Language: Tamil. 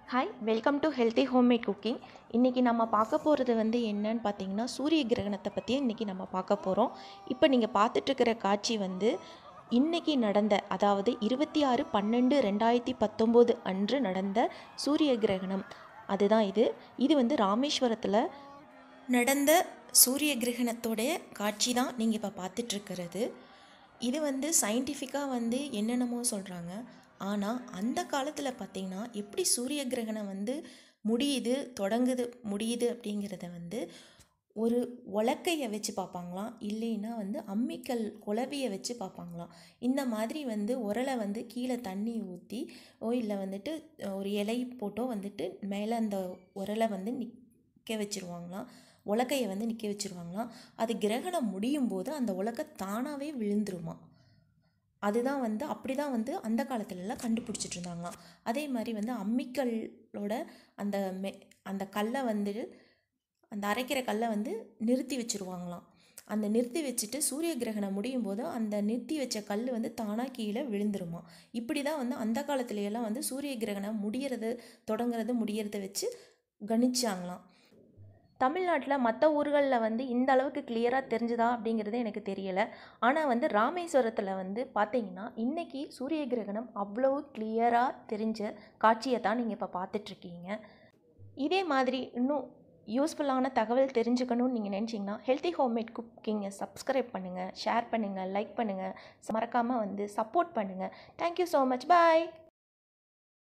hi welcome to healthy homemade cooking இன்றைக்கி நம்ம பார்க்க போகிறது வந்து என்னன்னு பார்த்தீங்கன்னா சூரிய கிரகணத்தை பற்றி இன்றைக்கி நம்ம பார்க்க போகிறோம் இப்போ நீங்கள் பார்த்துட்ருக்கிற காட்சி வந்து இன்றைக்கி நடந்த அதாவது இருபத்தி ஆறு பன்னெண்டு ரெண்டாயிரத்தி பத்தொம்போது அன்று நடந்த சூரிய கிரகணம் அதுதான் இது இது வந்து ராமேஸ்வரத்தில் நடந்த சூரிய கிரகணத்தோடைய காட்சி தான் நீங்கள் இப்போ பார்த்துட்ருக்கிறது இது வந்து சயின்டிஃபிக்காக வந்து என்னென்னமோ சொல்கிறாங்க ஆனால் அந்த காலத்தில் பார்த்திங்கன்னா எப்படி சூரிய கிரகணம் வந்து முடியுது தொடங்குது முடியுது அப்படிங்கிறத வந்து ஒரு உலக்கையை வச்சு பார்ப்பாங்களாம் இல்லைன்னா வந்து அம்மிக்கல் குழவியை வச்சு பார்ப்பாங்களாம் இந்த மாதிரி வந்து உரலை வந்து கீழே தண்ணி ஊற்றி ஓ இல்லை வந்துட்டு ஒரு இலை போட்டோ வந்துட்டு மேலே அந்த உரலை வந்து நிற்க வச்சுருவாங்களாம் உலக்கையை வந்து நிற்க வச்சுருவாங்களாம் அது கிரகணம் முடியும் போது அந்த உலக்கை தானாகவே விழுந்துருமா அதுதான் வந்து அப்படி தான் வந்து அந்த காலத்துலலாம் கண்டுபிடிச்சிட்டு இருந்தாங்களாம் அதே மாதிரி வந்து அம்மிக்கல்லோட அந்த மெ அந்த கல்லை வந்து அந்த அரைக்கிற கல்லை வந்து நிறுத்தி வச்சுருவாங்களாம் அந்த நிறுத்தி வச்சுட்டு சூரிய கிரகணம் முடியும் போது அந்த நிறுத்தி வச்ச கல் வந்து தானாக கீழே விழுந்துருமா இப்படி தான் வந்து அந்த காலத்துலையெல்லாம் வந்து சூரிய கிரகணம் முடியறது தொடங்குறது முடியறத வச்சு கணிச்சாங்களாம் தமிழ்நாட்டில் மற்ற ஊர்களில் வந்து இந்த அளவுக்கு கிளியராக தெரிஞ்சுதா அப்படிங்கிறது எனக்கு தெரியலை ஆனால் வந்து ராமேஸ்வரத்தில் வந்து பார்த்தீங்கன்னா இன்றைக்கி சூரிய கிரகணம் அவ்வளோ கிளியராக தெரிஞ்ச காட்சியை தான் நீங்கள் இப்போ பார்த்துட்ருக்கீங்க இதே மாதிரி இன்னும் யூஸ்ஃபுல்லான தகவல் தெரிஞ்சுக்கணும்னு நீங்கள் நினச்சிங்கன்னா ஹெல்த்தி ஹோம்மேட் குக்கிங்கை சப்ஸ்கிரைப் பண்ணுங்கள் ஷேர் பண்ணுங்கள் லைக் பண்ணுங்கள் மறக்காமல் வந்து சப்போர்ட் பண்ணுங்கள் தேங்க்யூ ஸோ மச் பாய்